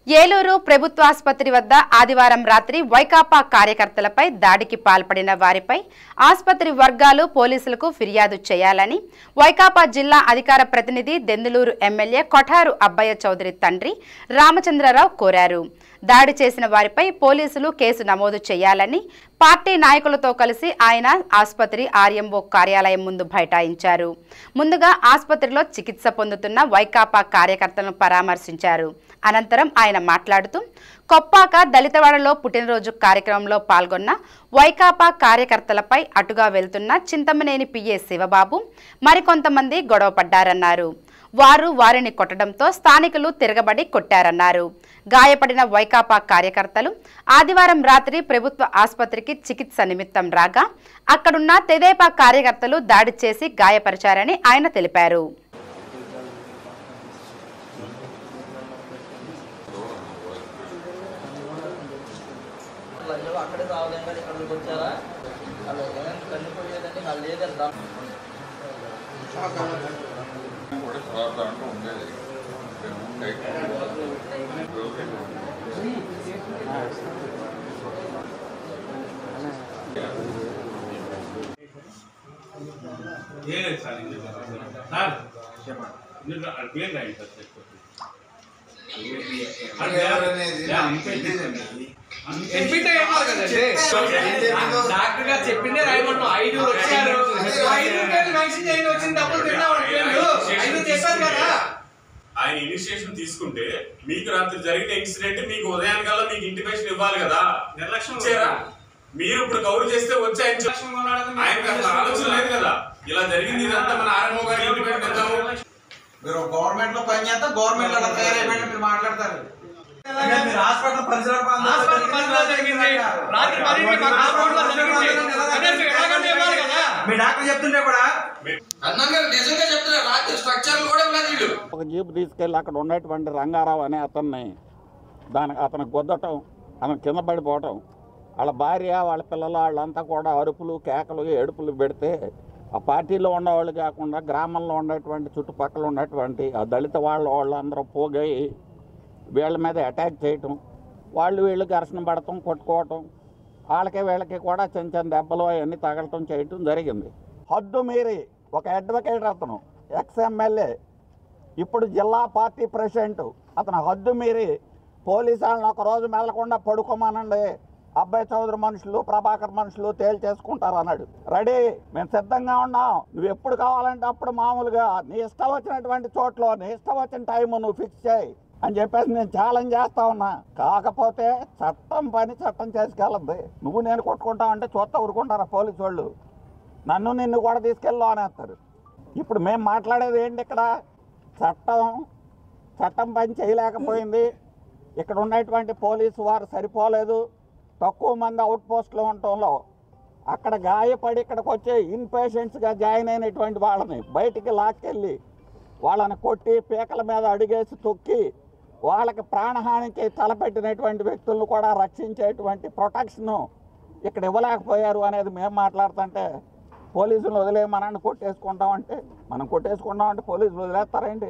ఏలూరు ప్రభుత్వాసుపత్రి వద్ద ఆదివారం రాత్రి వైకాపా కార్యకర్తలపై దాడికి పాల్పడిన వారిపై ఆసుపత్రి వర్గాలు పోలీసులకు ఫిర్యాదు చేయాలని వైకాపా జిల్లా అధికార ప్రతినిధి దెందులూరు ఎమ్మెల్యే కొఠారు అబ్బయ్య చౌదరి తండ్రి రామచంద్రరావు కోరారు దాడి చేసిన వారిపై పోలీసులు కేసు నమోదు చేయాలని పార్టీ నాయకులతో కలిసి ఆయన ఆసుపత్రి ఆర్ఎంఓ కార్యాలయం ముందు బైఠాయించారు ముందుగా ఆసుపత్రిలో చికిత్స పొందుతున్న వైకాపా కార్యకర్తలను పరామర్శించారు అనంతరం ఆయన మాట్లాడుతూ కొప్పాక దళితవాడలో పుట్టినరోజు కార్యక్రమంలో పాల్గొన్న వైకాపా కార్యకర్తలపై అటుగా వెళ్తున్న చింతమనేని పిఏ శివబాబు మరికొంతమంది గొడవపడ్డారన్నారు వారు వారిని కొట్టడంతో స్థానికులు తిరగబడి కొట్టారన్నారు గాయపడిన వైకాపా కార్యకర్తలు ఆదివారం రాత్రి ప్రభుత్వ ఆసుపత్రికి చికిత్స నిమిత్తం రాగా అక్కడున్న తెదేపా కార్యకర్తలు దాడి చేసి గాయపరిచారని ఆయన తెలిపారు అయ్యో అక్కడే రావలేం కానీ ఇక్కడికి వచ్చారా వాళ్ళు ఏమైనా కందిపోయేదండి వాళ్ళు లేదండి కూడా తర్వాత అంటూ ఉండేది ఏం లేదు సార్ ఇది సార్ మీరు రా- అది పేరు రాయండి సార్ చెప్పుకోండి. అది ఎవరనేది యా, నాకు ఇంకే తెలియదండి. అంతే. ఎడ్మిట్ అయ్యారు కదండి డాక్టర్ గారు చెప్పిందే రాయమంటాం ఐదు వచ్చారు ఐదు పేర్లు మెన్షన్ చేయని వచ్చిన డబ్బులు తిన్నామని పేర్లు ఐదు చెప్పారు కదా ఆయన ఇనిషియేషన్ తీసుకుంటే మీకు రాత్రి జరిగిన ఇన్సిడెంట్ మీకు ఉదయానికల్లా మీకు ఇంటిమేషన్ ఇవ్వాలి కదా నిర్లక్ష్యం ఇచ్చారా మీరు ఇప్పుడు కవర్ చేస్తే వచ్చి ఆయన చెప్- నిర్లక్ష్యంగా ఉన్నాడని మీరు ఆయనకు అసలు ఆలోచన లేదు కదా ఇలా జరిగింది ఇదంతా మన ఆర్ఎంఓ గారికి ఇంటిమేషన్ ఇద్దాము మీరు గవర్నమెంట్ లో పని చేస్తా గవర్నమెంట్ అలా తయారైపోయిన మీరు మాట్లాడతారు మీరు హాస్పిటల్ పరిసర ప్రాంతాల్లో హాస్పిటల్ పరిధిలో జరిగింది రాత్రి పదింటికి మాకు హాస్పిటల్లో జరిగింది కనీసం ఎలాగంటే ఇవ్వాలి కదా మీ డాక్టర్ చెప్తుంటే కూడా అన్నా గారు నిజంగా చెప్తున్నారు రాత్రి స్ట్రక్చర్లు కూడా లేదు వీళ్ళు ఒక జీపు తీసుకెళ్ళి అక్కడ ఉన్నటువంటి రంగారావు అనే అతన్ని దానికి అతను గుద్దటం అతను కింద పడిపోవటం వాళ్ళ భార్య వాళ్ళ పిల్లలు వాళ్ళంతా కూడా అరుపులు కేకలు ఏడుపులు పెడితే ఆ పార్టీలో ఉన్నవాళ్ళు కాకుండా గ్రామంలో ఉన్నటువంటి చుట్టుపక్కల ఉన్నటువంటి ఆ దళిత వాళ్ళ వాళ్ళందరూ పోగయి వీళ్ళ మీద అటాక్ చేయటం వాళ్ళు వీళ్ళు ఘర్షణ పడటం కొట్టుకోవటం వాళ్ళకి వీళ్ళకి కూడా చిన్న చిన్న దెబ్బలు అవన్నీ తగలటం చేయటం జరిగింది హద్దు మీరి ఒక అడ్వకేట్ అతను ఎక్స్ ఎమ్మెల్యే ఇప్పుడు జిల్లా పార్టీ ప్రెసిడెంట్ అతను హద్దు మీరి పోలీసు వాళ్ళని ఒక రోజు మెదలకుండా పడుకోమనండి అబ్బాయి చౌదరి మనుషులు ప్రభాకర్ మనుషులు తేల్చేసుకుంటారు అన్నాడు రెడీ మేము సిద్ధంగా ఉన్నాం నువ్వు ఎప్పుడు కావాలంటే అప్పుడు మామూలుగా నీ ఇష్టం వచ్చినటువంటి చోట్ల నీ ఇష్టం వచ్చిన టైం నువ్వు ఫిక్స్ చేయి అని చెప్పేసి నేను ఛాలెంజ్ చేస్తా ఉన్నా కాకపోతే చట్టం పని చట్టం చేసుకెళ్ళద్ది నువ్వు నేను కొట్టుకుంటావు అంటే చూస్తా ఊరుకుంటారా పోలీసు వాళ్ళు నన్ను నిన్ను కూడా తీసుకెళ్ళు అనేస్తారు ఇప్పుడు మేము మాట్లాడేది ఏంటి ఇక్కడ చట్టం చట్టం పని చేయలేకపోయింది ఇక్కడ ఉన్నటువంటి పోలీసు వారు సరిపోలేదు తక్కువ మంది అవుట్ పోస్ట్లో ఉండటంలో అక్కడ గాయపడి ఇక్కడికి వచ్చే ఇన్ పేషెంట్స్గా జాయిన్ అయినటువంటి వాళ్ళని బయటికి లాక్కెళ్ళి వాళ్ళని కొట్టి పీకల మీద అడిగేసి తొక్కి వాళ్ళకి ప్రాణహానికి తలపెట్టినటువంటి వ్యక్తులను కూడా రక్షించేటువంటి ప్రొటెక్షను ఇక్కడ ఇవ్వలేకపోయారు అనేది మేము మాట్లాడుతుంటే పోలీసులు వదిలేయమనండి కొట్టేసుకుంటామంటే మనం కొట్టేసుకుంటామంటే పోలీసులు వదిలేస్తారేంటి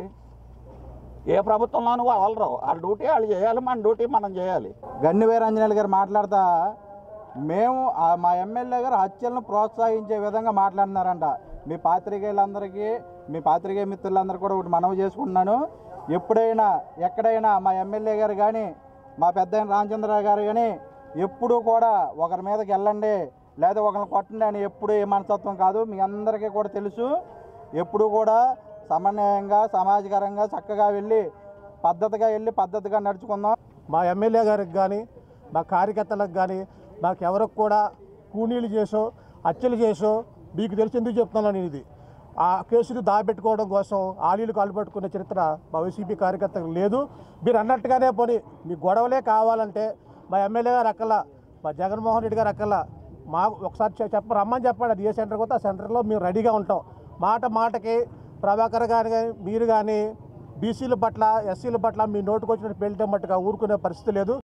ఏ ప్రభుత్వంలోనూ వదలరు వాళ్ళ డ్యూటీ వాళ్ళు చేయాలి మన డ్యూటీ మనం చేయాలి గన్ని వీరాంజనేయులు గారు మాట్లాడుతా మేము ఆ మా ఎమ్మెల్యే గారు హత్యలను ప్రోత్సహించే విధంగా మాట్లాడినారంట మీ పాత్రికేయులందరికీ మీ పాత్రికేయ మిత్రులందరూ కూడా ఒకటి మనవి చేసుకుంటున్నాను ఎప్పుడైనా ఎక్కడైనా మా ఎమ్మెల్యే గారు కానీ మా పెద్ద రామచంద్రరావు గారు కానీ ఎప్పుడూ కూడా ఒకరి మీదకి వెళ్ళండి లేదా ఒకరిని కొట్టండి అని ఎప్పుడు ఏ మనస్తత్వం కాదు మీ అందరికీ కూడా తెలుసు ఎప్పుడు కూడా సమన్వయంగా సమాజకరంగా చక్కగా వెళ్ళి పద్ధతిగా వెళ్ళి పద్ధతిగా నడుచుకుందాం మా ఎమ్మెల్యే గారికి కానీ మా కార్యకర్తలకు కానీ మాకు ఎవరికి కూడా కూనీలు చేసో హత్యలు చేసో మీకు తెలిసి ఎందుకు చెప్తున్నాను నేను ఇది ఆ కేసును దాబెట్టుకోవడం కోసం ఆలీలు కాలు పట్టుకునే చరిత్ర మా వైసీపీ కార్యకర్తలకు లేదు మీరు అన్నట్టుగానే పోనీ మీ గొడవలే కావాలంటే మా ఎమ్మెల్యే గారు అక్కల మా జగన్మోహన్ రెడ్డి గారు అక్కల మా ఒకసారి చె- చెప్ప రమ్మని చెప్పండి అది ఏ సెంటర్ పోతే ఆ సెంటర్లో మేము రెడీగా ఉంటాం మాట మాటకి ప్రభాకర్ గారు కానీ మీరు కానీ బీసీల పట్ల ఎస్సీల పట్ల మీ నోటుకొచ్చినట్టు పెళ్తే మట్టుగా ఊరుకునే పరిస్థితి లేదు